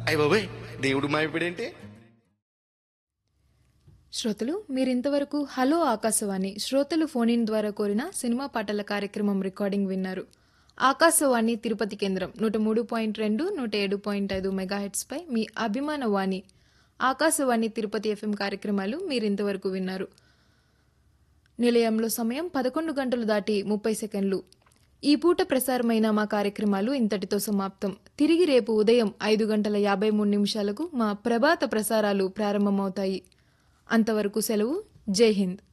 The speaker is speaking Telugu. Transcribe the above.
అయ్య బాబాయ్ దేవుడు మాయపడేంటి శ్రోతలు మీరింతవరకు హలో ఆకాశవాణి శ్రోతలు ఫోన్ ఇన్ ద్వారా కోరిన సినిమా పాటల కార్యక్రమం రికార్డింగ్ విన్నారు ఆకాశవాణి తిరుపతి కేంద్రం నూట మూడు పాయింట్ రెండు నూట ఏడు పాయింట్ ఐదు మెగాహెట్స్పై మీ అభిమాన వాణి ఆకాశవాణి తిరుపతి ఎఫ్ఎం కార్యక్రమాలు మీరింతవరకు విన్నారు నిలయంలో సమయం పదకొండు గంటలు దాటి ముప్పై సెకండ్లు ఈ పూట ప్రసారమైన మా కార్యక్రమాలు ఇంతటితో సమాప్తం తిరిగి రేపు ఉదయం ఐదు గంటల యాభై మూడు నిమిషాలకు మా ప్రభాత ప్రసారాలు ప్రారంభమవుతాయి అంతవరకు సెలవు జై హింద్